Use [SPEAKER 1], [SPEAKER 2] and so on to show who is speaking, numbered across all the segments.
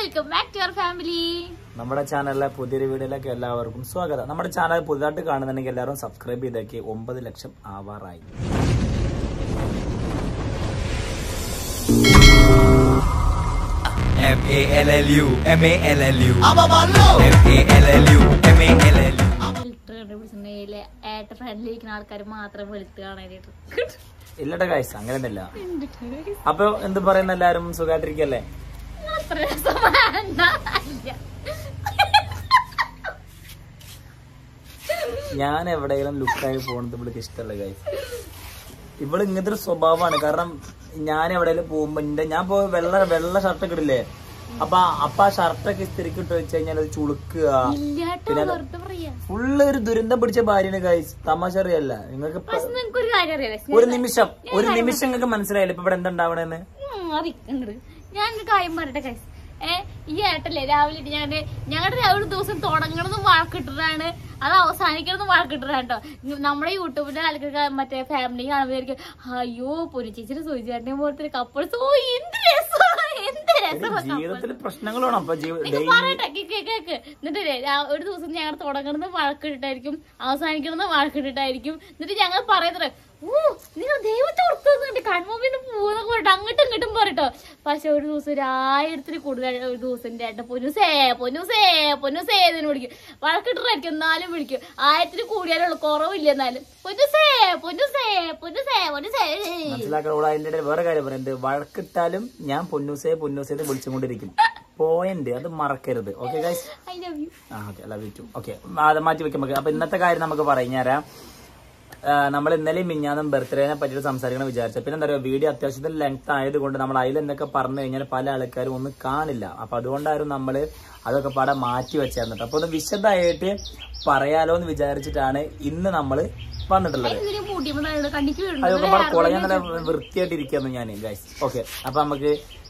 [SPEAKER 1] Welcome back to our family
[SPEAKER 2] നമ്മുടെ ചാനലിലെ പുതിയൊരു വീഡിയോയിലേക്ക് എല്ലാവർക്കും സ്വാഗതം നമ്മുടെ ചാനൽ പുതുതായിട്ട് കാണുന്നുണ്ടെങ്കിൽ എല്ലാവരും സബ്സ്ക്രൈബ് ചെയ്തേക്ക് ഒമ്പത് ലക്ഷം ആവാറായി
[SPEAKER 3] M A L L U M A L L U M A L L U M A L L U
[SPEAKER 1] filter കണ്ടുപിടിച്ചിട്ടുണ്ടെങ്കിൽ ഏട്ട ഫ്രണ്ടിലിരിക്കുന്ന ആൾക്കാർ മാത്രം വെളുത്ത് കാണാനായിട്ട്
[SPEAKER 2] ഇല്ലട്ടെ കായ്സ് അങ്ങനെയൊന്നുമില്ല അപ്പൊ എന്ത് പറയുന്ന എല്ലാരും സുഖമായിട്ടിരിക്കല്ലേ
[SPEAKER 1] അത്ര രസം വേണ്ട. അല്ല.
[SPEAKER 2] ഞാൻ എവിടെയെങ്കിലും ലുക്കായി പോകുന്നത് ഇവൾക്ക് ഇഷ്ടമല്ല കായ്സ് ഇവള് ഇങ്ങനത്തെ ഒരു സ്വഭാവമാണ് കാരണം ഞാൻ എവിടെയെങ്കിലും പോകുമ്പോ എന്റെ ഞാൻ പോ വെള്ള വെള്ള ഷർട്ടൊക്കെ ഇടില്ലേ അപ്പൊ ആ- അപ്പൊ ആ ഷർട്ടൊക്കെ ഇസ്തിരിക്ക് ഇട്ട് വെച്ച് കഴിഞ്ഞാൽ അത് ചുളുക്കുക
[SPEAKER 1] ഇല്ലാട്ടോ
[SPEAKER 2] പിന്നെ അത്
[SPEAKER 1] വെറുതെ പറയാ
[SPEAKER 2] ഫുള്ള് ഒരു ദുരന്തം പിടിച്ച ഭാര്യയാണ് കായ്സ് തമാശ അറിയല്ല നിങ്ങൾക്ക് ഇപ്പൊ
[SPEAKER 1] പക്ഷെ നിങ്ങക്ക് ഒരു കാര്യം അറിയാലേ
[SPEAKER 2] ഒരു നിമിഷം ഒരു നിമിഷം നിങ്ങൾക്ക് മനസ്സിലായില്ല ഇപ്പൊ ഇവിടെ എന്താ ഉണ്ടാവണെന്ന്
[SPEAKER 1] അറിയിക്കണ്ടത് ഞാൻ ഒരു കാര്യം പറയട്ടെ കൈസ് ഏ ഈ ഏട്ടല്ലേ രാവിലെ ഞങ്ങളുടെ ഞങ്ങളുടെ ഒരു ദിവസം തുടങ്ങണതും വഴക്കിട്ടിട്ടാണ് അത് അവസാനിക്കണതും വഴക്കിട്ടിട്ടാണ് കേട്ടോ നമ്മുടെ യൂട്യൂബിലെ ആൾക്കാർക്ക് മറ്റേ ഫാമിലി കാണുമ്പോഴായിരിക്കും അയ്യോ പൊരിച്ചേച്ചിന് സൂചിച്ചേട്ടനെ പോലത്തെ കപ്പിൾസ് ഓ എന്ത് രസം എന്ത് രസം
[SPEAKER 2] ജീവിതത്തിൽ പ്രശ്നങ്ങൾ വേണം അപ്പൊ ജീവ-
[SPEAKER 1] നിങ്ങൾ
[SPEAKER 2] daily-
[SPEAKER 1] പറയട്ടെ കേക്ക് കേക്ക് എന്നിട്ടല്ലേ രാ- ഒരു ദിവസം ഞങ്ങൾ തുടങ്ങുന്നത് വഴക്കിട്ടിട്ടായിരിക്കും അവസാനിക്കുന്നത് വഴക്കിട്ടിട്ടായിരിക്കും എന്നിട്ട് ഞങ്ങൾ പറയുന്നത് ഓ നിങ്ങൾ ദൈവത്തെ ഓർക്കുന്നുണ്ട് കൺമുമ്പിൽ നിന്ന് പോകുന്നൊക്കെ പറഞ്ഞിട്ട് അങ്ങോട്ടും ഇങ്ങോട്ടും പറയട്ടോ പക്ഷെ ഒരു ദിവസം ഒരു ആയിരത്തിൽ കൂടുതൽ ഒരു ദിവസം ചേട്ടൻ പൊന്നുസേ പൊന്നുസേ പൊന്നുസേ എന്ന് വിളിക്കും വഴക്കിട്ടായിരിക്കും എന്നാലും വിളിക്കും ആയിരത്തിൽ കൂടിയാലുള്ളൂ കുറവില്ല എന്നാലും പൊന്നുസേ പൊന്നുസേ പൊന്നുസേ പൊന്നുസേ
[SPEAKER 2] മനസ്സിലാക്കാൻ അതിന്റെ ഇടയിൽ വേറെ കാര്യം പറയുന്നത് വഴക്കിട്ടാലും ഞാൻ പൊന്നൂസേ പൊന്നൂസേ എന്ന് വിളിച്ചുകൊണ്ടിരിക്കും പോയിന്റ് അത് മറക്കരുത് okay guys
[SPEAKER 1] I love you
[SPEAKER 2] ah okay love you too okay അത് മാറ്റി വെക്കാം നമുക്ക് അപ്പൊ ഇന്നത്തെ കാര്യം നമുക്ക് പറഞ്ഞുതരാം നമ്മൾ ഇന്നലെയും മിഞ്ഞാന്നും ബർത്ത്ഡേനെ പറ്റിയിട്ട് സംസാരിക്കണം വിചാരിച്ചത് പിന്നെ എന്താ പറയുക വീഡിയോ അത്യാവശ്യത്തിൽ ലെങ്ത് ആയതുകൊണ്ട് നമ്മൾ അതിൽ എന്തൊക്കെ പറഞ്ഞു കഴിഞ്ഞാൽ പല ആൾക്കാരും ഒന്നും കാണില്ല അപ്പൊ അതുകൊണ്ടായിരുന്നു നമ്മൾ അതൊക്കെ പാടെ മാറ്റി വെച്ചായിരുന്നു അപ്പൊ ഒന്ന് വിശദമായിട്ട് പറയാലോ എന്ന് വിചാരിച്ചിട്ടാണ് ഇന്ന് നമ്മൾ വന്നിട്ടുള്ളത്
[SPEAKER 1] ഇതിന് മൂട്ടിയപ്പോൾ കണ്ടിക്ക്
[SPEAKER 2] അതൊക്കെ പാടെ കുളഞ്ഞ നല്ല വൃത്തിയായിട്ട് ഇരിക്കുന്നു ഞാൻ ഗൈസ് ഓക്കെ അപ്പൊ നമുക്ക്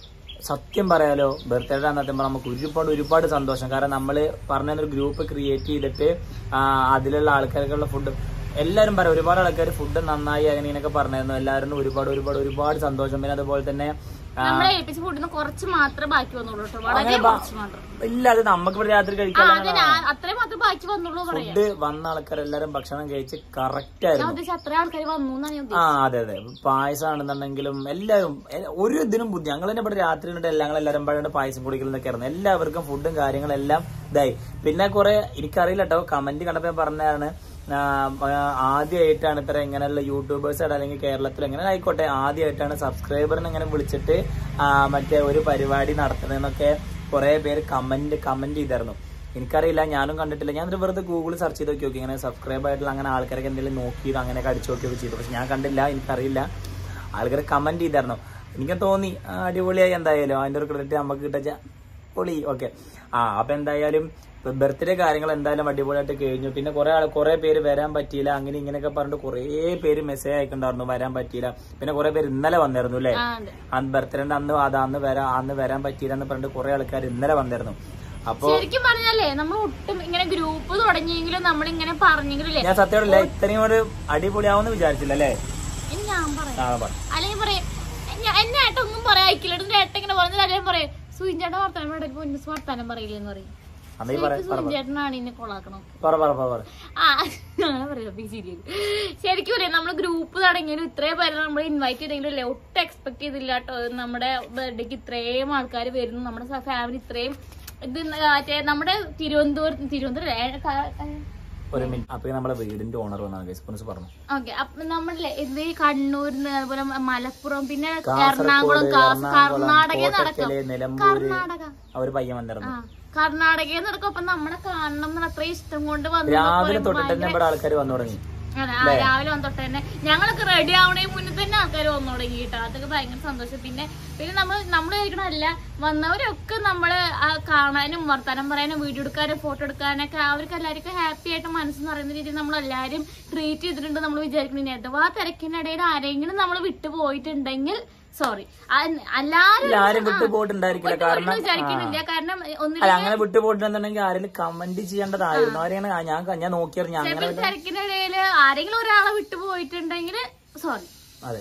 [SPEAKER 2] സത്യം പറയാലോ ബർത്ത്ഡേ അന്നത്തെ നമുക്ക് ഒരുപാട് ഒരുപാട് സന്തോഷം കാരണം നമ്മൾ പറഞ്ഞ ഒരു ഗ്രൂപ്പ് ക്രിയേറ്റ് ചെയ്തിട്ട് ആ, അതിലുള്ള ആൾക്കാർക്കുള്ള ഫുഡ് എല്ലാവരും പറയാം ഒരുപാട് ആൾക്കാർ ഫുഡ് നന്നായി അങ്ങനെ ഇങ്ങനെയൊക്കെ പറഞ്ഞായിരുന്നു എല്ലാവരും ഒരുപാട് ഒരുപാട് ഒരുപാട് സന്തോഷം പിന്നെ അതുപോലെ തന്നെ ആ,
[SPEAKER 1] നമ്മളെ ഏൽപ്പിച്ച് ഫുഡിന് കുറച്ച് മാത്രമേ ബാക്കി വന്നുള്ളൂ കേട്ടോ വളരെ
[SPEAKER 2] അങ്ങനെ ബ-
[SPEAKER 1] കുറച്ച് മാത്രം
[SPEAKER 2] ഇല്ല അത് നമുക്ക് ഇവിടെ രാത്രി
[SPEAKER 1] ആ
[SPEAKER 2] കഴിക്കാൻ
[SPEAKER 1] അതെ ഞാൻ അത്രയും മാത്രമേ ബാക്കി വന്നുള്ളൂ പറയാം
[SPEAKER 2] ഫുഡ് വന്ന ആൾക്കാരെല്ലാരും ഭക്ഷണം കഴിച്ച് കറക്റ്റ് ആയിരുന്നു
[SPEAKER 1] ഞാൻ ഉദ്ദേശിച്ച അത്രയും ആൾക്കാർ വന്നു എന്നാണ് ഞാൻ
[SPEAKER 2] ആ അതെ അതെ പായസമാണെന്നുണ്ടെങ്കിലും എല്ലാവരും എ- ഒരു ഇതിനും ബുദ്ധി ഞങ്ങൾ തന്നെ ഇവിടെ രാത്രി കണ്ടിട്ട് എല്ലാം എല്ലാവരും പഴയ പായസം കുടിക്കലെന്നൊക്കെ ആയിരുന്നു എല്ലാവർക്കും ഫുഡും കാര്യങ്ങളെല്ലാം ഇതായി പിന്നെ കുറെ എനിക്കറിയില്ല കേട്ടോ കമന്റ് കണ്ടപ്പോ ഞാൻ പറഞ്ഞതാണ് ആ, ആ, ആദ്യമായിട്ടാണ് ഇത്ര ഇങ്ങനെയുള്ള യൂട്യൂബേഴ്സ് അല്ലെങ്കിൽ കേരളത്തിൽ എങ്ങനെ ആയിക്കോട്ടെ ആദ്യമായിട്ടാണ് സബ്സ്ക്രൈബറിനെ ഇങ്ങനെ വിളിച്ചിട്ട് ആ, മറ്റേ ഒരു പരിപാടി നടത്തുന്നതെന്നൊക്കെ കുറെ പേര് കമന്റ് കമന്റ് ചെയ്തായിരുന്നു എനിക്കറിയില്ല ഞാനും കണ്ടിട്ടില്ല ഞാൻ എന്നിട്ട് വെറുതെ ഗൂഗിൾ സെർച്ച് ചെയ്ത് നോക്കി നോക്കി ഇങ്ങനെ സബ്സ്ക്രൈബ് ആയിട്ടുള്ള അങ്ങനെ ആൾക്കാരൊക്കെ എന്തെങ്കിലും നോക്കിയത് അങ്ങനെയൊക്കെ അടിച്ചു നോക്കിയൊക്കെ ചെയ്തു പക്ഷെ ഞാൻ കണ്ടില്ല എനിക്കറിയില്ല ആൾക്കാർ കമന്റ് ചെയ്തായിരുന്നു എനിക്ക് തോന്നി ആ, അടിപൊളിയായി എന്തായാലും അതിന്റെ ഒരു ക്രെഡിറ്റ് നമുക്ക് കിട്ടിച്ച പൊളി ഓക്കെ ആ അപ്പൊ എന്തായാലും ബർത്ത്ഡേ കാര്യങ്ങൾ എന്തായാലും അടിപൊളിയായിട്ട് കഴിഞ്ഞു പിന്നെ കുറെ ആൾ കുറെ പേര് വരാൻ പറ്റിയില്ല അങ്ങനെ ഇങ്ങനെയൊക്കെ പറഞ്ഞിട്ട് കുറെ പേര് മെസ്സേജ് അയക്കണ്ടായിരുന്നു വരാൻ പറ്റിയില്ല പിന്നെ കുറെ പേര് ഇന്നലെ വന്നിരുന്നു അല്ലേ
[SPEAKER 1] ആ അതെ
[SPEAKER 2] അന്ന് ബർത്ത്ഡേന്റെ അന്ന് അത് അന്ന് വരാൻ അന്ന് വരാൻ പറ്റിയില്ല എന്ന് പറഞ്ഞിട്ട് കുറെ ആൾക്കാർ ഇന്നലെ വന്നിരുന്നു അപ്പൊ
[SPEAKER 1] ശരിക്കും പറഞ്ഞാലേ നമ്മൾ ഒട്ടും ഇങ്ങനെ ഗ്രൂപ്പ് തുടങ്ങിയെങ്കിലും നമ്മൾ ഇങ്ങനെ പറഞ്ഞെങ്കിലും ഇല്ലേ
[SPEAKER 2] ഞാൻ സത്യമായിട്ടില്ല ഇത്രയും ഒരു അടിപൊളിയാവുമെന്ന് വിചാരിച്ചില്ല അല്ലേ
[SPEAKER 1] ഇനി ഞാൻ പറയാം
[SPEAKER 2] ആ പറ
[SPEAKER 1] അല്ലെങ്കിൽ പറയാം ഞാൻ- എന്നെ ഏട്ട ഒന്നും പറയാക്കില്ല എന്റെ ഏട്ട ഇങ്ങനെ പറഞ്ഞാൽ അല്ലെങ്കിൽ പറയാം സുയിഞ്ചേട്ടൻ വർത്താനം വേണ്ട പൊന്നിസ് വർത്താനം പറയില്ലെന്ന് പറയും
[SPEAKER 2] അന്നേ പറ പറ പറ.
[SPEAKER 1] സുയിഞ്ചേട്ടനാണ് എന്നെ കൊളാക്കണം
[SPEAKER 2] പറ പറ പറ പറ
[SPEAKER 1] ആ അങ്ങനെ പറയാം ശരിയായി ശരിക്കും പറയാം നമ്മള് ഗ്രൂപ്പ് തുടങ്ങിയാലും ഇത്രയും പേരെ നമ്മൾ ഇൻവൈറ്റ് ചെയ്തെങ്കിലും അല്ലേ ഒട്ടും എക്സ്പെക്ട് ചെയ്തില്ല കേട്ടോ നമ്മുടെ ബർത്ത്ഡേക്ക് ഇത്രയും ആൾക്കാർ വരുന്നു നമ്മുടെ ഫാമിലി ഇത്രയും ഇത് മറ്റേ നമ്മുടെ തിരുവനന്തപുരം തിരുവനന്തപുരം അല്ലേ? ക- ഏ,
[SPEAKER 2] ഒരു മിനിറ്റ് അപ്പൊ നമ്മുടെ വീടിന്റെ ഓണർ വന്നാണ് ഗൈസ് പൊന്നിസ് പറഞ്ഞു
[SPEAKER 1] ഓക്കെ അപ്പൊ നമ്മളെ ഇത് ഈ കണ്ണൂരിന്ന് അതുപോലെ മലപ്പുറം പിന്നെ
[SPEAKER 2] കാസർഗോഡ്,
[SPEAKER 1] എറണാകുളം കാസ്-
[SPEAKER 2] എറണാകുളം,
[SPEAKER 1] കർണാടകയിൽ നടക്കും
[SPEAKER 2] കോട്ടക്കല്, നിലമ്പൂര്
[SPEAKER 1] കർണാടക
[SPEAKER 2] അവര് പയ്യൻ വന്നിരുന്നു
[SPEAKER 1] ആ കർണാടകയിൽ നടക്കും അപ്പൊ നമ്മളെ കാണണം എന്ന് അത്രയും ഇഷ്ടം കൊണ്ട് വന്നു
[SPEAKER 2] രാവിലെ തൊട്ടിട്ട് തന്നെ ഇവിടെ ആൾക്കാർ വന്നു തുടങ്ങി
[SPEAKER 1] അതെ, ആ, രാവിലെ വന്ന് തൊട്ട് തന്നെ ഞങ്ങളൊക്കെ റെഡി ആവണേ മുന്നേ തന്നെ ആൾക്കാർ വന്നു തുടങ്ങി കേട്ടോ അതൊക്കെ ഭയങ്കര സന്തോഷം പിന്നെ പിന്നെ നമ്മൾ നമ്മൾ കഴിക്കണമല്ല വന്നവരൊക്കെ നമ്മള് ആ കാണാനും വർത്താനം പറയാനും വീഡിയോ എടുക്കാനും ഫോട്ടോ എടുക്കാനൊക്കെ അവർക്ക് എല്ലാവർക്കും ഹാപ്പി ആയിട്ട് മനസ്സെന്ന് പറയുന്ന രീതിയിൽ നമ്മൾ എല്ലാവരും ട്രീറ്റ് ചെയ്തിട്ടുണ്ട് നമ്മൾ വിചാരിക്കുന്നു ഇനി അഥവാ തിരക്കിനിടയിൽ ആരെങ്കിലും നമ്മൾ വിട്ടു പോയിട്ടുണ്ടെങ്കിൽ സോറി എല്ലാരും
[SPEAKER 2] ആരും വിട്ടു പോയിട്ടുണ്ടായിരിക്കില്ല കാരണം
[SPEAKER 1] വിചാരിക്കുന്നില്ല കാരണം ഒന്നിൽ
[SPEAKER 2] അല്ല അങ്ങനെ വിട്ടു പോയിട്ടുണ്ടെന്നുണ്ടെങ്കിൽ ആരെങ്കിലും കമന്റ് ചെയ്യേണ്ടതായിരുന്നു ആരെയാണ് ആ, ഞാൻ ഞാൻ നോക്കിയായിരുന്നു ഞാൻ അങ്ങനെ
[SPEAKER 1] തിരക്കിനിടയിൽ ആരെങ്കിലും ഒരാളെ വിട്ടു പോയിട്ടുണ്ടെങ്കിൽ സോറി
[SPEAKER 2] അതെ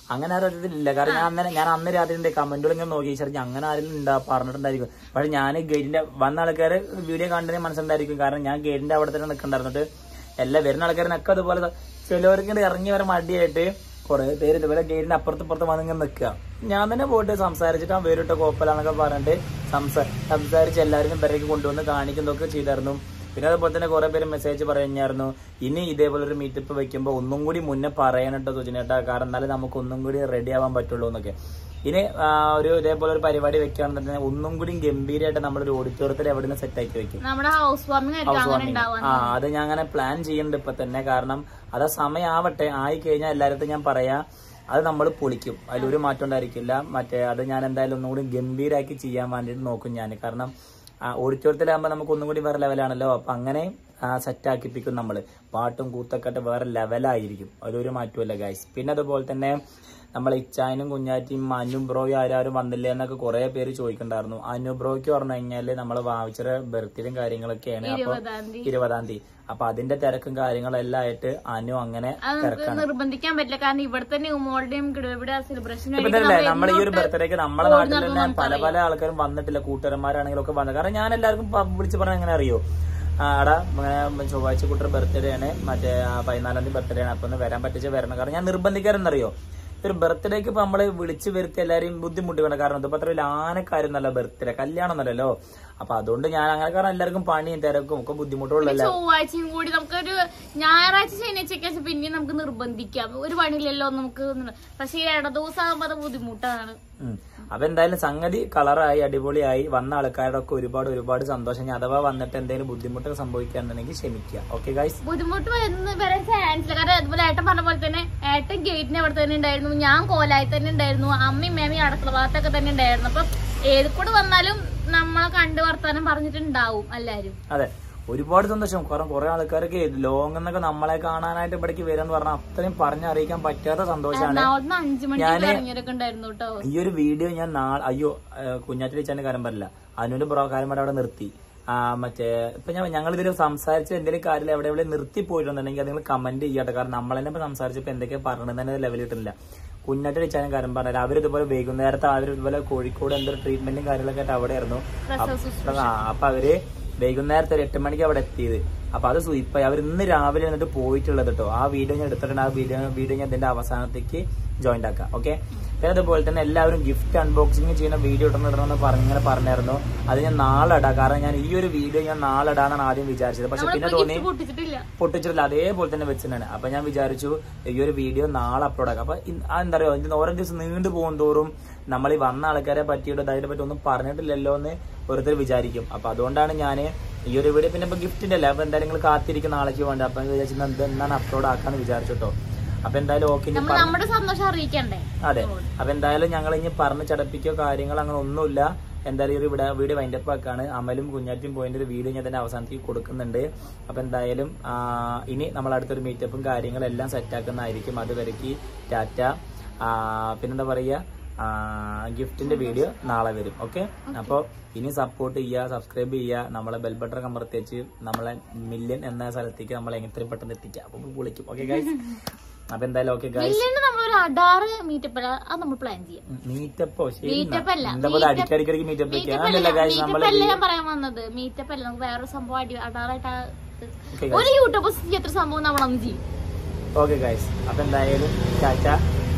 [SPEAKER 2] അങ്ങനെ ആരും ഇതിലില്ല കാരണം ഞാൻ അന്നേരം ഞാൻ അന്ന് രാത്രി കമന്റുകൾ ഇങ്ങനെ നോക്കി ശരി അങ്ങനെ ആരെങ്കിലും ഉണ്ടാ പറഞ്ഞിട്ടുണ്ടായിരിക്കും പക്ഷെ ഞാൻ ഗേറ്റിന്റെ വന്ന ആൾക്കാര് വീഡിയോ കണ്ടതിന് മനസ്സിലുണ്ടായിരിക്കും കാരണം ഞാൻ ഗേറ്റിന്റെ അവിടെ തന്നെ നിൽക്കണ്ടായിരുന്നിട്ട് എല്ലാ വരുന്ന ആൾക്കാരനൊക്കെ അതുപോലെ ത- ചിലവർക്ക് ഇങ്ങട് ഇറങ്ങി വരാൻ മടിയായിട്ട് കുറെ പേര് ഇതുപോലെ ഗേറ്റിന്റെ അപ്പുറത്ത് ഇപ്പുറത്ത് വന്ന് ഇങ്ങനെ നിൽക്കുക ഞാൻ തന്നെ പോയിട്ട് സംസാരിച്ചിട്ട് ആ വേറിട്ട കോപ്പലാന്നൊക്കെ പറഞ്ഞിട്ട് സംസാ സംസാരിച്ച് എല്ലാവരും പേരേക്ക് കൊണ്ടുവന്ന് കാണിക്കുന്നതൊക്കെ ചെയ്തായിരുന്നു പിന്നെ അതുപോലെ തന്നെ കുറെ പേര് മെസ്സേജ് പറഞ്ഞായിരുന്നു ഇനി ഇതേപോലെ ഒരു മീറ്റപ്പ് വെക്കുമ്പോൾ ഒന്നും കൂടി മുന്നേ പറയാനിട്ടോ സുജിനേട്ടാ കാരണം എന്നാലേ നമുക്ക് ഒന്നും കൂടി റെഡി ആവാൻ പറ്റുള്ളൂ എന്നൊക്കെ ഇനി ആ, ഒരു ഇതേപോലെ ഒരു പരിപാടി വെക്കുകയാണെന്നുണ്ടെങ്കിൽ ഒന്നും കൂടി ഗംഭീരമായിട്ട് നമ്മളൊരു ഓഡിറ്റോറിയത്തിൽ എവിടെ നിന്ന് സെറ്റ് ആക്കി വെക്കും
[SPEAKER 1] നമ്മുടെ ഹൗസ് വാമിംഗ് ആയിരിക്കും
[SPEAKER 2] ഹൗസ്
[SPEAKER 1] അങ്ങനെ
[SPEAKER 2] വാമിംഗ്
[SPEAKER 1] ഉണ്ടാവാൻ
[SPEAKER 2] ആ അത് ഞാൻ അങ്ങനെ പ്ലാൻ ചെയ്യുന്നുണ്ട് ഇപ്പൊ തന്നെ കാരണം അത് ആ സമയമാവട്ടെ ആയി കഴിഞ്ഞാൽ എല്ലായിടത്തും ഞാൻ പറയാ അത് നമ്മൾ പൊളിക്കും അതിലൊരു മാറ്റം ഉണ്ടായിരിക്കില്ല മറ്റേ അത് ഞാൻ എന്തായാലും ഒന്നുകൂടി ഗംഭീരാക്കി ചെയ്യാൻ വേണ്ടിയിട്ട് നോക്കും ഞാൻ കാരണം ഓഡിറ്റോറിയത്തിലാകുമ്പോൾ നമുക്ക് ഒന്നും കൂടി വേറെ ലെവലാണല്ലോ അപ്പൊ അങ്ങനെ സെറ്റ് ആക്കിപ്പിക്കും നമ്മള് പാട്ടും കൂത്തൊക്കെ ആയിട്ട് വേറെ ലെവലായിരിക്കും അതൊരു മാറ്റമല്ല ഗൈസ് പിന്നെ അതുപോലെ തന്നെ നമ്മളെ ഇച്ചായനും കുഞ്ഞാറ്റിയും അനു ബ്രോയും ആരും വന്നില്ലേ എന്നൊക്കെ കുറെ പേര് ചോദിക്കണ്ടായിരുന്നു അനു ബ്രോയ്ക്ക് പറഞ്ഞു കഴിഞ്ഞാല് നമ്മളെ വാവിച്ചറ ബർത്ത്ഡേയും കാര്യങ്ങളൊക്കെയാണ് അപ്പൊ
[SPEAKER 1] ഇരുപതാം തീയതി
[SPEAKER 2] ഇരുപതാം തീയതി അപ്പൊ അതിന്റെ തിരക്കും കാര്യങ്ങളെല്ലാം ആയിട്ട് അനു അങ്ങനെ
[SPEAKER 1] അത് നമുക്ക്
[SPEAKER 2] തിരക്കാണ്
[SPEAKER 1] നിർബന്ധിക്കാൻ പറ്റില്ല കാരണം ഇവിടുത്തെ ന്യൂമോളുടെയും ഇവിടെ സെലിബ്രേഷൻ
[SPEAKER 2] ഇപ്പൊ തന്നെ നമ്മൾ ഈ ഒരു ബർത്ത്ഡേക്ക് നമ്മുടെ നാട്ടിൽ തന്നെ പല പല ആൾക്കാരും വന്നിട്ടില്ല കൂട്ടുകാരന്മാരാണെങ്കിലും ഒക്കെ വന്നത് കാരണം ഞാൻ എല്ലാവർക്കും പ- വിളിച്ച് പറഞ്ഞാൽ എങ്ങനെ അറിയോ ആ, എടാ ഇങ്ങനെ ചൊവ്വാഴ്ച കുട്ടിയുടെ ബർത്ത്ഡേ ആണ് മറ്റേ ആ, പതിനാലാം തീയതി ബർത്ത്ഡേ ആണ് അപ്പൊ ഒന്ന് വരാൻ പറ്റിച്ച് വരണം കാരണം ഞാൻ നിർബന്ധിക്കാരെന്നറിയോ ഒരു ബർത്ത്ഡേക്ക് ഇപ്പൊ നമ്മള് വിളിച്ച് വരുത്തി എല്ലാരെയും ബുദ്ധിമുട്ടിക്കണം കാരണം ഇതിപ്പോ അത്ര വലിയ ആനക്കാരൊന്നല്ല ബർത്ത്ഡേ കല്യാണം ഒന്നല്ലല്ലോ അപ്പൊ അതുകൊണ്ട് ഞാൻ അങ്ങനെ കാരണം എല്ലാവർക്കും പണിയും തിരക്കും ഒക്കെ ബുദ്ധിമുട്ടുള്ളല്ലോ
[SPEAKER 1] ചൊവ്വാഴ്ചയും കൂടി നമുക്കൊരു ഞായറാഴ്ച ശനിയാഴ്ചയൊക്കെ പിന്നെയും നമുക്ക് നിർബന്ധിക്കാം ഒരു പണിയില്ലല്ലോ നമുക്ക് ഒന്ന്. പക്ഷെ ഈ ഇട ദിവസം ആകുമ്പോ അത് ബുദ്ധിമുട്ടാണ്
[SPEAKER 2] ഉം. അപ്പൊ എന്തായാലും സംഗതി കളറായി അടിപൊളിയായി വന്ന ആൾക്കാരുടെ ഒക്കെ ഒരുപാട് ഒരുപാട് സന്തോഷം ഇനി അഥവാ വന്നിട്ട് എന്തെങ്കിലും ബുദ്ധിമുട്ടൊക്കെ സംഭവിക്കുകയാണെന്നുണ്ടെങ്കിൽ ക്ഷമിക്കുക ഓക്കെ ഗൈസ്
[SPEAKER 1] ബുദ്ധിമുട്ട് വരുന്ന വരാൻ ചാൻസ് ഇല്ല കാരണം അതുപോലെ ഏട്ടൻ പറഞ്ഞ പോലെ തന്നെ ഏട്ടൻ ഗേറ്റിന് അവിടെ തന്നെ ഉണ്ടായിരുന്നു ഞാൻ കോലായി തന്നെ ഉണ്ടായിരുന്നു അമ്മയും മേമയും അടുക്കള ഭാഗത്തൊക്കെ തന്നെ ഉണ്ടായിരുന്നു അപ്പൊ ഏത് കൂടെ വന്നാലും നമ്മളെ കണ്ട് വർത്താനം പറഞ്ഞിട്ടുണ്ടാവും എല്ലാരും
[SPEAKER 2] അതെ ഒരുപാട് സന്തോഷം കാരണം കുറെ ആൾക്കാരൊക്കെ ലോങ് എന്നൊക്കെ നമ്മളെ കാണാനായിട്ട് ഇവിടേക്ക് വരാന്ന് പറഞ്ഞാൽ അത്രയും പറഞ്ഞറിയിക്കാൻ പറ്റാത്ത സന്തോഷമാണ്
[SPEAKER 1] എറണാകുളത്ത് അഞ്ചു മണിക്ക്
[SPEAKER 2] ഞാന്
[SPEAKER 1] ഇറങ്ങിയവരൊക്കെ ഉണ്ടായിരുന്നു കേട്ടോ
[SPEAKER 2] ഈ ഒരു വീഡിയോ ഞാൻ നാളെ അയ്യോ കുഞ്ഞാറ്റി വെച്ചാൽ കാര്യം പറയില്ല അനുവിന്റെ ബ്രോ കാര്യം അവിടെ നിർത്തി ആ മറ്റേ ഇപ്പൊ ഞാൻ ഞങ്ങൾ ഇതിൽ സംസാരിച്ച എന്തെങ്കിലും കാര്യം എവിടെ എവിടെ നിർത്തി പോയിട്ടുണ്ടെങ്കിൽ അത് നിങ്ങൾ കമന്റ് ചെയ്യട്ടെ കാരണം നമ്മൾ തന്നെ ഇപ്പൊ സംസാരിച്ചപ്പോ എന്തൊക്കെയാ പറഞ്ഞത് തന്നെ ലെവൽ കിട്ടുന്നില്ല കുഞ്ഞാറ്റി വെച്ചാലും കാര്യം പറഞ്ഞില്ല അവരിതുപോലെ വൈകുന്നേരത്തെ അവർ ഇതുപോലെ കോഴിക്കോട് എന്തൊരു ട്രീറ്റ്മെന്റും കാര്യങ്ങളൊക്കെ ആയിട്ട് അവിടെ ആയിരുന്നു
[SPEAKER 1] പ്രസവ
[SPEAKER 2] ആ അപ്പൊ അവര് വൈകുന്നേരത്തെ ഒരു എട്ട് മണിക്ക് അവിടെ എത്തിയത് അപ്പൊ അത് സൂയിപ്പായി അവർ ഇന്ന് രാവിലെ എന്നിട്ട് പോയിട്ടുള്ളത് കേട്ടോ ആ വീഡിയോ ഞാൻ എടുത്തിട്ടുണ്ട് ആ വീഡിയോ വീഡിയോ ഞാൻ ഇതിന്റെ അവസാനത്തേക്ക് ജോയിന്റ് ആക്കാം ഓക്കെ പിന്നെ അതുപോലെ തന്നെ എല്ലാവരും ഗിഫ്റ്റ് അൺബോക്സിംഗ് ചെയ്യുന്ന വീഡിയോ ഇടണം ഇടണമെന്ന് പറഞ്ഞിങ്ങനെ പറഞ്ഞായിരുന്നു അത് ഞാൻ നാളെ ഇടാം കാരണം ഞാൻ ഈ ഒരു വീഡിയോ ഞാൻ നാളെ ഇടാന്നാണ് ആദ്യം വിചാരിച്ചത് പക്ഷെ പിന്നെ തോന്നി
[SPEAKER 1] പൊട്ടിച്ചിട്ടില്ല
[SPEAKER 2] പൊട്ടിച്ചിട്ടില്ല അതേപോലെ തന്നെ വെച്ചിട്ടാണ് അപ്പൊ ഞാൻ വിചാരിച്ചു ഈ ഒരു വീഡിയോ നാളെ അപ്ലോഡ് ആക്കാം അപ്പൊ ഇൻ- ആ എന്താ പറയുക ഓരോ ദിവസം നീണ്ടു പോകും തോറും നമ്മൾ ഈ വന്ന ആൾക്കാരെ പറ്റിയിട്ട് അതിനെ പറ്റി ഒന്നും പറഞ്ഞിട്ടില്ലല്ലോ എന്ന് ഓരോരുത്തർ വിചാരിക്കും അപ്പൊ അതുകൊണ്ടാണ് ഞാൻ ഈ ഒരു വീഡിയോ പിന്നെ ഇപ്പൊ ഗിഫ്റ്റിന്റെ അല്ലേ അപ്പൊ എന്തായാലും നിങ്ങൾ കാത്തിരിക്കുന്ന നാളേക്ക് വേണ്ട അപ്പൊ ഞാൻ വിചാരിച്ചു എന്ത് എന്നാണ് അപ്ലോഡ് ആക്കാന്ന് വിചാരിച്ചു കേട്ടോ അപ്പൊ എന്തായാലും ഓക്കെ
[SPEAKER 1] നമ്മൾ നമ്മുടെ സന്തോഷം അറിയിക്കണ്ടേ
[SPEAKER 2] അതെ അപ്പൊ എന്തായാലും ഞങ്ങൾ ഇനി പറഞ്ഞ് ചടപ്പിക്കോ കാര്യങ്ങൾ അങ്ങനെ ഒന്നുമില്ല എന്തായാലും ഈ ഒരു ഇവിടെ വീഡിയോ വൈൻഡപ്പ് ആക്കാണ് അമലും കുഞ്ഞാറ്റും പോയിന്റ് ഒരു വീഡിയോ ഞാൻ തന്നെ അവസാനത്തേക്ക് കൊടുക്കുന്നുണ്ട് അപ്പൊ എന്തായാലും ആ, ഇനി നമ്മൾ അടുത്തൊരു മീറ്റപ്പും കാര്യങ്ങളും എല്ലാം സെറ്റ് ആക്കുന്നതായിരിക്കും അതുവരേക്ക് ടാറ്റ ആ, പിന്നെന്താ പറയുക ഗിഫ്റ്റിന്റെ വീഡിയോ നാളെ വരും ഓക്കെ അപ്പോൾ ഇനി സപ്പോർട്ട് ചെയ്യുക സബ്സ്ക്രൈബ് ചെയ്യുക നമ്മളെ ബെൽ ബട്ടൺ കമർത്തിച്ച് നമ്മളെ മില്യൺ എന്ന സ്ഥലത്തേക്ക് നമ്മളെ എത്രയും പെട്ടെന്ന് എത്തിക്കുക അപ്പൊ വിളിക്കും ഓക്കെ ഗൈസ് അപ്പൊ എന്തായാലും ഓക്കെ ഗൈസ്
[SPEAKER 1] ഇല്ലെങ്കിൽ നമ്മളൊരു അടാറ് മീറ്റപ്പ് അത് നമ്മൾ പ്ലാൻ ചെയ്യാം
[SPEAKER 2] മീറ്റപ്പോ ശരി
[SPEAKER 1] മീറ്റപ്പ് അല്ല
[SPEAKER 2] എന്താ പോലെ അടിക്കടിക്കടിക്ക് മീറ്റപ്പ് വെക്കുക
[SPEAKER 1] മീറ്റപ്പ്
[SPEAKER 2] അങ്ങനല്ല
[SPEAKER 1] അല്ല
[SPEAKER 2] ഗൈസ്
[SPEAKER 1] മീറ്റപ്പ്
[SPEAKER 2] നമ്മളെ
[SPEAKER 1] അല്ല ഞാൻ പറയാൻ വന്നത് മീറ്റപ്പ് അല്ല നമുക്ക് വേറൊരു സംഭവം അടി അടാറായിട്ട് ആ-
[SPEAKER 2] Okay,
[SPEAKER 1] ഒരു യൂട്യൂബേഴ്സ് ചെയ്യാത്ത സംഭവം നമ്മളൊന്ന് ചെയ്യും
[SPEAKER 2] ഓക്കെ ഗൈസ് അപ്പൊ എന്തായാലും ചാച്ച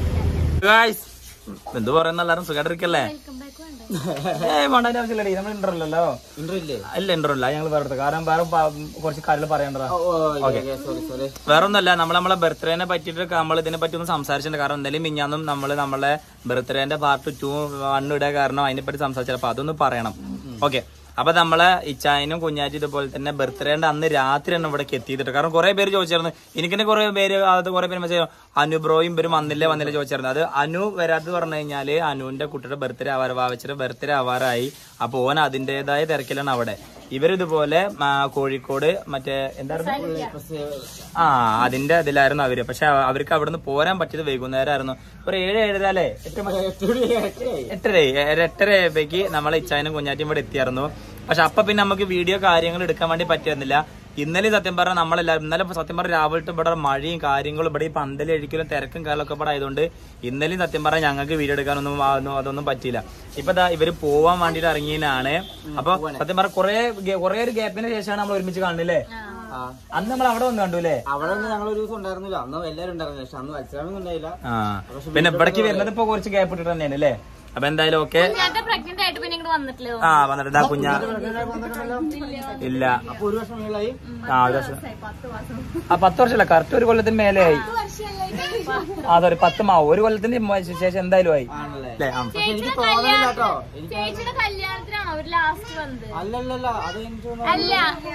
[SPEAKER 2] ഗൈസ് എന്ത് പറയുന്ന എല്ലാരും സുഖമായിട്ടിരിക്കല്ലേ
[SPEAKER 1] വെൽക്കം ബാക്ക് വേണ്ട
[SPEAKER 2] ഏയ് വേണ്ട ആവശ്യമില്ലടി നമ്മൾ ഇൻട്രല്ലോ ഇല്ല ഇൻട്രോ ഇല്ല ഞങ്ങൾ വേറെ എടുത്തു. കാരണം വേറെ പ- കുറച്ച് കാര്യങ്ങൾ പറയണ്ടതാ ഓക്കെ വേറെ ഒന്നല്ല നമ്മൾ നമ്മളെ ബർത്ത്ഡേനെ പറ്റിയിട്ട് നമ്മൾ ഇതിനെ പറ്റി ഒന്ന് സംസാരിച്ചിട്ടുണ്ട് കാരണം എന്തായാലും മിഞ്ഞാന്നും നമ്മൾ നമ്മളെ ബർത്ത്ഡേന്റെ പാർട്ട് ടു വൺ ഇടുക കാരണം അതിനെ പറ്റി സംസാരിച്ചത് അപ്പൊ അതൊന്ന് പറയണം ഓക്കെ അപ്പൊ നമ്മളെ ഇച്ചായനും കുഞ്ഞാറ്റി ഇതുപോലെ തന്നെ ബർത്ത്ഡേന്റെ അന്ന് രാത്രിയാണ് ഇവിടേക്ക് എത്തിയിട്ട് കാരണം കുറെ പേര് ചോദിച്ചായിരുന്നു എനിക്ക് തന്നെ കുറെ പേര് അത് കുറെ പേര് മെസ്സേജ് അനു ബ്രോയും ഇവരും വന്നില്ലേ വന്നില്ലേ ചോദിച്ചായിരുന്നു അത് അനു വരാത്തത് പറഞ്ഞു കഴിഞ്ഞാല് അനുവിന്റെ കുട്ടിയുടെ ബർത്ത്ഡേ ആവാറ് വാവച്ചിട്ട് ബർത്ത്ഡേ ആവാറായി അപ്പൊ ഓൻ അതിന്റേതായ തിരക്കിലാണ് അവിടെ ഇവരിതുപോലെ ആ, കോഴിക്കോട് മറ്റേ എന്തായിരുന്നു ആ അതിന്റെ ഇതിലായിരുന്നു അവര് പക്ഷെ അവർക്ക് അവിടുന്ന് പോരാൻ പറ്റിയത് വൈകുന്നേരമായിരുന്നു ഒരു ഏഴ് ഏഴര അല്ലേ എട്ട് മണി എട്ടര ഏഴ് എട്ടര ആയപ്പോഴേക്ക് നമ്മളെ ഇച്ചായനും കുഞ്ഞാറ്റിയും ഇവിടെ എത്തിയായിരുന്നു പക്ഷെ അപ്പൊ പിന്നെ നമുക്ക് വീഡിയോ കാര്യങ്ങൾ എടുക്കാൻ വേണ്ടി പറ്റിയിരുന്നില്ല ഇന്നലെ സത്യം പറഞ്ഞാൽ നമ്മളെല്ലാവരും ഇന്നലെ ഇപ്പൊ സത്യം പറഞ്ഞാൽ രാവിലെ തൊട്ട് ഇവിടെ മഴയും കാര്യങ്ങളും ഇവിടെ ഈ പന്തലഴിക്കലും തിരക്കും കാര്യങ്ങളൊക്കെ ഇവിടെ ആയതുകൊണ്ട് ഇന്നലെയും സത്യം പറഞ്ഞാൽ ഞങ്ങൾക്ക് വീഡിയോ എടുക്കാനൊന്നും ആ- ഒന്നും അതൊന്നും പറ്റിയില്ല ഇപ്പൊ ദാ ഇവര് പോവാൻ വേണ്ടിട്ട് ഇറങ്ങിയതിനാണ് അപ്പൊ സത്യം പറഞ്ഞാൽ കുറെ കുറെ ഒരു ഗ്യാപ്പിന് ശേഷമാണ് നമ്മൾ ഒരുമിച്ച് കാണുന്നില്ലേ അന്ന് നമ്മൾ അവിടെ വന്ന് കണ്ടു അല്ലേ
[SPEAKER 4] അവിടെ നിന്ന് ഞങ്ങൾ ഒരു ദിവസം ഉണ്ടായിരുന്നില്ല അന്ന് എല്ലാവരും ഉണ്ടായിരുന്നു പക്ഷെ അന്ന് മത്സരമൊന്നും ഉണ്ടായില്ല
[SPEAKER 2] ആ പിന്നെ ഇവിടേക്ക് വരുന്നത് ഇപ്പൊ കുറച്ച് ഗ്യാപ്പ് ഇട്ടിട്ട് തന്നെയാണ് അല്ലേ അപ്പൊ എന്തായാലും ഓക്കെ
[SPEAKER 1] ഞാൻ പ്രഗ്നന്റ് ആയിട്ട് പിന്നെ ഇങ്ങോട്ട് വന്നിട്ടില്ല
[SPEAKER 2] ആ വന്നിട്ടുണ്ട് ആ കുഞ്ഞാ ഇല്ല
[SPEAKER 4] അപ്പൊ ഒരു വർഷം മേളായി
[SPEAKER 2] ആ ഒരു വർഷം ആ പത്ത് വർഷമല്ല കറക്റ്റ് ഒരു കൊല്ലത്തിന് മേലെ ആയി അതൊരു പത്ത് മാ ഒരു കൊല്ലത്തിന് മ- ശേഷം എന്തായാലും ആയി
[SPEAKER 4] ആണല്ലേ
[SPEAKER 2] അല്ലേ ആ
[SPEAKER 4] പക്ഷെ എനിക്ക് തോന്നുന്നില്ല കേട്ടോ എനിക്ക്
[SPEAKER 1] ചേച്ചിയുടെ കല്യാണത്തിനാണോ അവര് ലാസ്റ്റ് വന്നത്
[SPEAKER 4] അല്ലല്ലല്ല അത് എനിക്ക് തോന്നുന്നു
[SPEAKER 1] അല്ല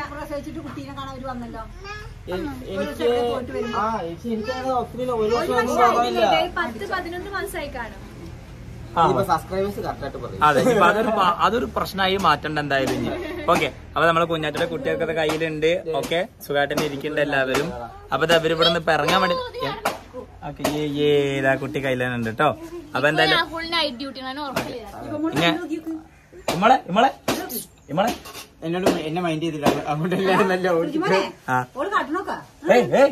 [SPEAKER 4] എ- എനിക്ക് ആ എനിക്ക് എനിക്കത് ഒത്തിരി ഒരു വർഷം ഒന്നും തോന്നുന്നില്ല
[SPEAKER 5] പത്ത് പതിനൊന്ന് മാസമായി കാണും
[SPEAKER 2] ആ
[SPEAKER 4] ഇപ്പൊ സബ്സ്ക്രൈബേഴ്സ് കറക്റ്റ് ആയിട്ട് പറയും
[SPEAKER 2] അതെ ഇപ്പൊ അതൊരു പ- അതൊരു പ്രശ്നമായി മാറ്റണ്ട എന്തായാലും ഇനി ഓക്കെ അപ്പൊ നമ്മളെ കുഞ്ഞാറ്റയുടെ കുട്ടികൾക്കൊക്കെ കയ്യിലുണ്ട് ഓക്കെ സുഖമായിട്ട് ഇരിക്കുന്നുണ്ട് എല്ലാവരും അപ്പൊ ദാ ഇവര് ഇവിടെ നിന്ന് ഇപ്പൊ ഇറങ്ങാൻ വേണ്ടി ഓക്കെ ഏ ഏ ഇതാ കുട്ടി കയ്യിലുണ്ട് കേട്ടോ അപ്പൊ എന്തായാലും
[SPEAKER 1] ഫുൾ നൈറ്റ് ഡ്യൂട്ടി ആണ് ഉറപ്പില്ല
[SPEAKER 2] ഇങ്ങനെ ഇമ്മളെ ഇമ്മളെ ഇമ്മളെ
[SPEAKER 4] എന്നോട് എന്നെ മൈൻഡ് ചെയ്തില്ല അതുകൊണ്ട് എല്ലാവരും നല്ല ഓടിച്ചിട്ട്
[SPEAKER 2] ആ ഏയ് ഏയ്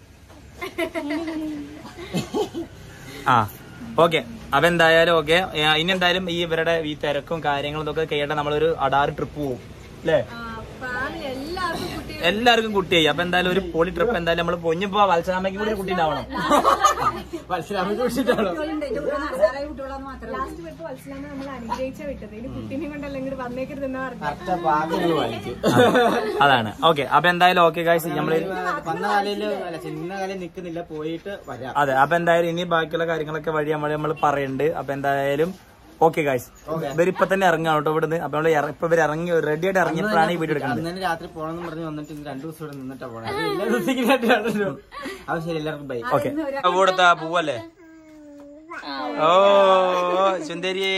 [SPEAKER 2] ആ ഓക്കെ അപ്പൊ എന്തായാലും ഓക്കെ ഇനി എന്തായാലും ഈ ഇവരുടെ ഈ തിരക്കും കാര്യങ്ങളും ഇതൊക്കെ കഴിയട്ടെ നമ്മളൊരു അടാറ് ട്രിപ്പ് പോകും അല്ലേ
[SPEAKER 5] എല്ലാവർക്കും കുട്ടി
[SPEAKER 2] എല്ലാവർക്കും കുട്ടിയായി അപ്പൊ എന്തായാലും ഒരു പൊളി ട്രിപ്പ് എന്തായാലും നമ്മൾ പൊഞ്ഞിപ്പോ വത്സരാമയ്ക്ക് കൂടി ഒരു കുട്ടി ഉണ്ടാവണം
[SPEAKER 4] മത്സരം കുടിച്ചിട്ടാണോ
[SPEAKER 5] ലാസ്റ്റ് പോയപ്പോ വത്സലാമ നമ്മൾ അനുഗ്രഹിച്ച വിട്ടത് ഇനി കുട്ടീനെ കൊണ്ടല്ല ഇങ്ങോട്ട് വന്നേക്കരുതെന്ന് പറഞ്ഞു
[SPEAKER 4] കറക്റ്റ് പാകങ്ങൾ വലിക്കും
[SPEAKER 2] അതാണ് ഓക്കെ അപ്പൊ എന്തായാലും ഓക്കെ ഗായ്സ് നമ്മള്
[SPEAKER 4] വന്ന കാലയില് അല്ല ചിന്ന കാലം നിക്കുന്നില്ല പോയിട്ട് വരാം
[SPEAKER 2] അതെ അപ്പൊ എന്തായാലും ഇനി ബാക്കിയുള്ള കാര്യങ്ങളൊക്കെ വഴി നമ്മൾ നമ്മൾ പറയുന്നുണ്ട് അപ്പൊ എന്തായാലും ഓക്കെ ഗായ്സ് ഇവരിപ്പൊ തന്നെ ഇറങ്ങാണ് കേട്ടോ ഇവിടുന്ന് അപ്പൊ നമ്മള് ഇറ- ഇപ്പൊ ഇവർ ഇറങ്ങി റെഡി ആയിട്ട് ഇറങ്ങിയപ്പോഴാണ് ഈ വീഡിയോ എടുക്കുന്നത്
[SPEAKER 4] അന്ന് തന്നെ രാത്രി പോണെന്ന് പറഞ്ഞ് വന്നിട്ട് ഇന്ന് രണ്ടു ദിവസം ഇവിടെ നിന്നിട്ടാ പോണേ അത് എല്ലാ ദിവസത്തിലായിട്ടാണല്ലോ അപ്പൊ ശരി എല്ലാവർക്കും ബൈ
[SPEAKER 2] ഓക്കെ ഇവിടുത്തെ പൂവല്ലേ ഓ സുന്ദരിയേ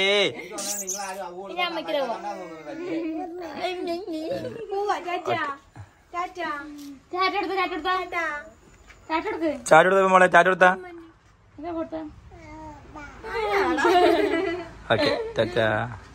[SPEAKER 5] പോവാ ടാറ്റാ ടാറ്റാ
[SPEAKER 1] ചാറ്റെടുത്ത് ചാറ്റെടുത്ത ചാറ്റെടുക്ക്
[SPEAKER 2] ചാറ്റെടുത്ത മോളെ ചാറ്റെടുത്ത
[SPEAKER 1] ഇതാ കൊടുത്ത
[SPEAKER 2] ഓക്കെ ടാറ്റാ